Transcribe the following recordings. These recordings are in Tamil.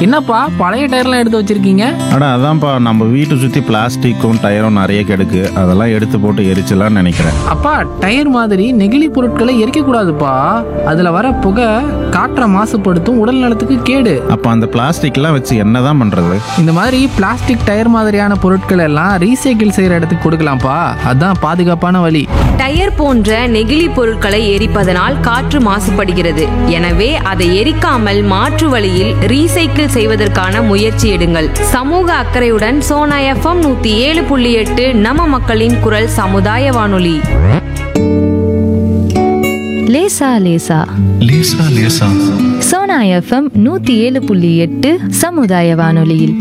என்னப்பா பழைய டயர்லாம் எடுத்து வச்சிருக்கீங்க அட அதான்ப்பா நம்ம வீட்டை சுற்றி பிளாஸ்டிக்கும் டயரும் நிறைய கிடக்கு அதெல்லாம் எடுத்து போட்டு எரிச்சலாம்னு நினைக்கிறேன் அப்பா டயர் மாதிரி நெகிழி பொருட்களை எரிக்க கூடாதுப்பா அதுல வர புகை காற்றை மாசுபடுத்தும் உடல் நலத்துக்கு கேடு அப்போ அந்த பிளாஸ்டிக்லாம் வச்சு என்னதான் பண்ணுறது இந்த மாதிரி பிளாஸ்டிக் டயர் மாதிரியான பொருட்கள் எல்லாம் ரீசைக்கிள் செய்யற இடத்துக்கு கொடுக்கலாம்ப்பா அதான் பாதுகாப்பான வழி டயர் போன்ற நெகிழி பொருட்களை எரிப்பதனால் காற்று மாசுபடுகிறது எனவே அதை எரிக்காமல் மாற்று வழியில் ரீசைக்கிள் செய்வதற்கான முயற்சி எடுங்கள் சமூக அக்கறையுடன் சோனா எஃப்எம் நூத்தி ஏழு புள்ளி எட்டு நம்ம மக்களின் குரல் சமுதாய வானொலி லேசா லேசா லேசா லேசா சோனா எஃப்எம் நூத்தி ஏழு புள்ளி எட்டு சமுதாய வானொலியில்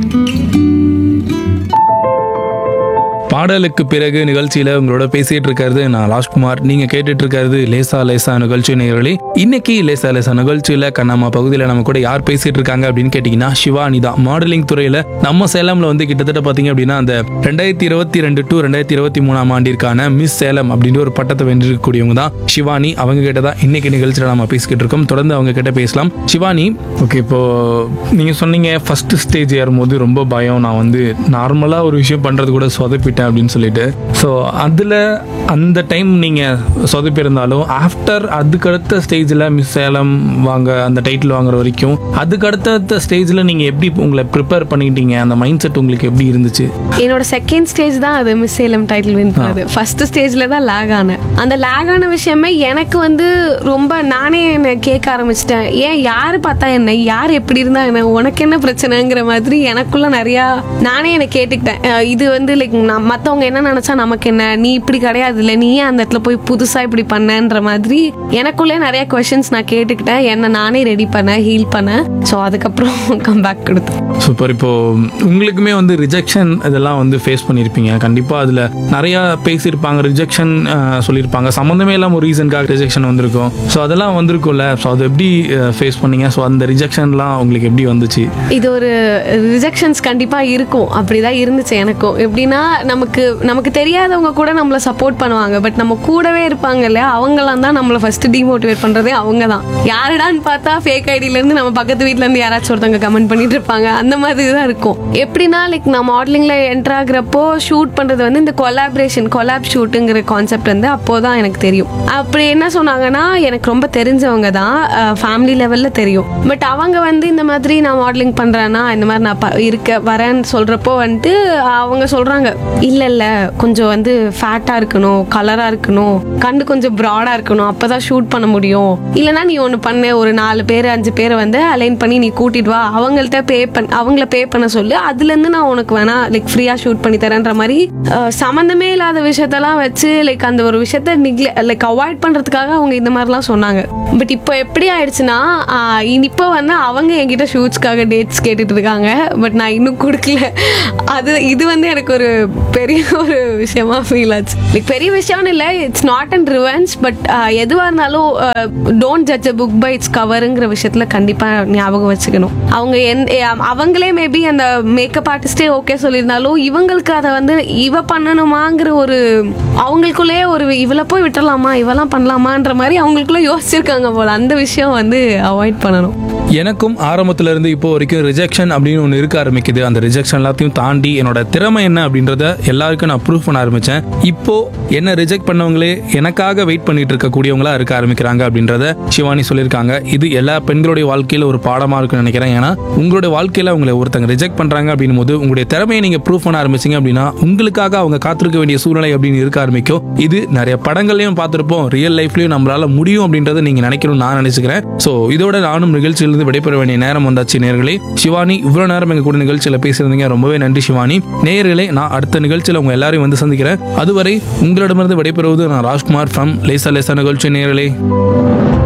பாடலுக்கு பிறகு நிகழ்ச்சியில உங்களோட பேசிட்டு இருக்கிறது நான் ராஜ்குமார் நீங்க கேட்டுட்டு இருக்கிறது லேசா லேசா நிகழ்ச்சி நேயர்களே இன்னைக்கு லேசா லேசா நிகழ்ச்சியில கண்ணம்மா பகுதியில் நம்ம கூட யார் பேசிட்டு இருக்காங்க அப்படின்னு கேட்டீங்கன்னா சிவானி தான் மாடலிங் துறையில நம்ம சேலம்ல வந்து கிட்டத்தட்ட பாத்தீங்க அப்படின்னா அந்த ரெண்டாயிரத்தி இருபத்தி ரெண்டு டு ரெண்டாயிரத்தி இருபத்தி மூணாம் ஆண்டிற்கான மிஸ் சேலம் அப்படின்ற ஒரு பட்டத்தை வென்றிருக்கக்கூடியவங்க தான் சிவானி அவங்க கிட்ட தான் இன்னைக்கு நிகழ்ச்சியில நம்ம பேசிக்கிட்டு இருக்கோம் தொடர்ந்து அவங்க கிட்ட பேசலாம் சிவானி ஓகே இப்போ நீங்க சொன்னீங்க ஃபர்ஸ்ட் ஸ்டேஜ் ஏறும்போது ரொம்ப பயம் நான் வந்து நார்மலா ஒரு விஷயம் பண்றது கூட சொதப்பிட்டேன் அப்படின்னு சொல்லிட்டு ஸோ அதுல அந்த டைம் நீங்க சொதப்பியிருந்தாலும் ஆஃப்டர் அதுக்கடுத்த ஸ்டேஜ்ல மிஸ் சேலம் வாங்க அந்த டைட்டில் வாங்குற வரைக்கும் அதுக்கடுத்த ஸ்டேஜ்ல நீங்க எப்படி உங்களை ப்ரிப்பேர் பண்ணிக்கிட்டீங்க அந்த மைண்ட் செட் உங்களுக்கு எப்படி இருந்துச்சு என்னோட செகண்ட் ஸ்டேஜ் தான் அது மிஸ் சேலம் டைட்டில் வின் பண்ணது ஃபர்ஸ்ட் ஸ்டேஜ்ல தான் லேக் ஆனேன் அந்த லேக் ஆன விஷயமே எனக்கு வந்து ரொம்ப நானே என்ன கேட்க ஆரம்பிச்சிட்டேன் ஏன் யாரு பார்த்தா என்ன யார் எப்படி இருந்தா என்ன உனக்கு என்ன பிரச்சனைங்கிற மாதிரி எனக்குள்ள நிறையா நானே என்னை கேட்டுக்கிட்டேன் அஹ் இது வந்து லைக் மற்றவங்க என்ன நினைச்சா நமக்கு என்ன நீ இப்படி கிடையாது இல்லை நீ ஏன் அந்த இடத்துல போய் புதுசா இப்படி பண்ணன்ற மாதிரி எனக்குள்ளே நிறைய கொஷின்ஸ் நான் கேட்டுக்கிட்டேன் என்னை நானே ரெடி பண்ணேன் ஹீல் பண்ணேன் ஸோ அதுக்கப்புறம் கம் பேக் கொடுத்தேன் சூப்பர் இப்போ உங்களுக்குமே வந்து ரிஜெக்ஷன் இதெல்லாம் வந்து ஃபேஸ் பண்ணியிருப்பீங்க கண்டிப்பாக அதில் நிறையா பேசியிருப்பாங்க ரிஜெக்ஷன் சொல்லியிருப்பாங்க சம்மந்தமே இல்லாமல் ஒரு ரீசனுக்காக ரிஜெக்ஷன் வந்திருக்கும் ஸோ அதெல்லாம் வந்திருக்கும்ல ஸோ அதை எப்படி ஃபேஸ் பண்ணீங்க ஸோ அந்த ரிஜெக்ஷன்லாம் உங்களுக்கு எப்படி வந்துச்சு இது ஒரு ரிஜெக்ஷன்ஸ் கண்டிப்பாக இருக்கும் அப்படிதான் இருந்துச்சு எனக்கும் எப்படின்னா நமக்கு நமக்கு தெரியாதவங்க கூட நம்மளை சப்போர்ட் பண்ணுவாங்க பட் நம்ம கூடவே இருப்பாங்க இல்லையா அவங்களாம் தான் நம்மளை ஃபர்ஸ்ட் டிமோட்டிவேட் பண்ணுறதே அவங்க தான் யாருடான்னு பார்த்தா ஃபேக் ஐடியிலேருந்து நம்ம பக்கத்து வீட்டிலேருந்து யாராச்சும் ஒருத்தவங்க கமெண்ட் பண்ணிட்டு இருப்பாங்க அந்த மாதிரி தான் இருக்கும் எப்படின்னா லைக் நான் மாடலிங்கில் என்டர் ஆகுறப்போ ஷூட் பண்ணுறது வந்து இந்த கொலாபரேஷன் கொலாப் ஷூட்டுங்கிற கான்செப்ட் வந்து அப்போதான் எனக்கு தெரியும் அப்படி என்ன சொன்னாங்கன்னா எனக்கு ரொம்ப தெரிஞ்சவங்க தான் ஃபேமிலி லெவலில் தெரியும் பட் அவங்க வந்து இந்த மாதிரி நான் மாடலிங் பண்ணுறேன்னா இந்த மாதிரி நான் ப- இருக்க வரேன்னு சொல்கிறப்போ வந்துட்டு அவங்க சொல்கிறாங்க இல்லை இல்லை கொஞ்சம் வந்து ஃபேட்டாக இருக்கணும் கலராக இருக்கணும் கண்ணு கொஞ்சம் ப்ராடாக இருக்கணும் அப்போ தான் ஷூட் பண்ண முடியும் இல்லைனா நீ ஒன்று பண்ணு ஒரு நாலு பேர் அஞ்சு பேரை வந்து அலைன் பண்ணி நீ கூட்டிட்டு வா அவங்கள்ட்ட பே பண் அவங்கள பே பண்ண சொல்லு அதுலேருந்து நான் உனக்கு வேணா லைக் ஃப்ரீயாக ஷூட் பண்ணி தரேன்ற மாதிரி அஹ், சம்மந்தமே இல்லாத விஷயத்தெல்லாம் வச்சு லைக் அந்த ஒரு விஷயத்த நிக்ல லைக் அவாய்ட் பண்ணுறதுக்காக அவங்க இந்த மாதிரிலாம் சொன்னாங்க பட் இப்போ எப்படி ஆயிடுச்சுன்னா ஆஹ், இனி இப்போ வந்து அவங்க என்கிட்ட ஷூட்ஸ்க்காக டேட்ஸ் கேட்டுட்டு இருக்காங்க பட் நான் இன்னும் கொடுக்கல அது இது வந்து எனக்கு ஒரு பெரிய ஒரு விஷயமா ஃபீல் ஆச்சு லைக் பெரிய விஷயம்னு இல்லை it's not and revenge but எதுவாக இருந்தாலும் don't judge a book by its கவருங்கிற விஷயத்தில் கண்டிப்பாக ஞாபகம் வச்சுக்கணும் அவங்க என் அஹ் அவங்களே மேபி அந்த மேக்கப் ஆர்டிஸ்டே ஓகே சொல்லியிருந்தாலும் இவங்களுக்கு அதை வந்து இவ பண்ணணுமாங்கிற ஒரு அவங்களுக்குள்ளேயே ஒரு இவளை போய் விட்டுறலாமா இவெல்லாம் பண்ணலாமான்ற மாதிரி அவங்களுக்குள்ள யோசிச்சிருக்காங்க போல அந்த விஷயம் வந்து அவாய்ட் பண்ணணும் எனக்கும் ஆரம்பத்துல இருந்து இப்போ வரைக்கும் ரிஜெக்ஷன் அப்படின்னு ஒன்று இருக்க ஆரம்பிக்குது அந்த ரிஜெக்ஷன் எல்லாத்தையும் தாண்டி என்னோட திறமை என்ன அப்படின்றத எல்லாருக்கும் நான் ப்ரூவ் பண்ண ஆரம்பிச்சேன் இப்போ என்ன ரிஜெக்ட் பண்ணவங்களே எனக்காக வெயிட் பண்ணிட்டு இருக்கக்கூடியவங்களா இருக்க ஆரம்பிக்கிறாங்க அப்படின்றத சிவானி சொல்லியிருக்காங்க இது எல்லா பெண்களுடைய வாழ்க்கையில ஒரு பாடமா இருக்குன்னு நினைக்கிறேன் ஏன்னா உங்களுடைய வாழ்க்கையில உங்களை ஒருத்தங்க ரிஜெக்ட் பண்றாங்க அப்படின்னும் போது உங்களுடைய திறமையை நீங்க ப்ரூவ் பண்ண ஆரம்பிச்சீங்க அப்படின்னா உங்களுக்காக அவங்க காத்திருக்க வேண்டிய சூழ்நிலை அப்படின்னு இருக்க ஆரம்பிக்கும் இது நிறைய படங்களையும் பார்த்திருப்போம் ரியல் லைஃப்லயும் நம்மளால முடியும் அப்படின்றத நீங்க நினைக்கணும்னு நான் நினைச்சுக்கிறேன் ஸோ இதோட நானும் நிகழ்ச்சியிலிருந்து விடைபெற வேண்டிய நேரம் வந்தாச்சு நேர்களே சிவானி இவ்வளவு நேரம் எங்க கூட நிகழ்ச்சியில பேசியிருந்தீங்க ரொம்பவே நன்றி சிவானி நேயர்களே நான் அடுத்த நிகழ்ச்சியில உங்க எல்லாரையும் வந்து சந்திக்கிறேன் அதுவரை உங்களிடமிருந்து விடைபெறுவது நான் ராஜ்குமார் ஃப்ரம் லேசா லேசா நிகழ்ச்சி நேயர்களே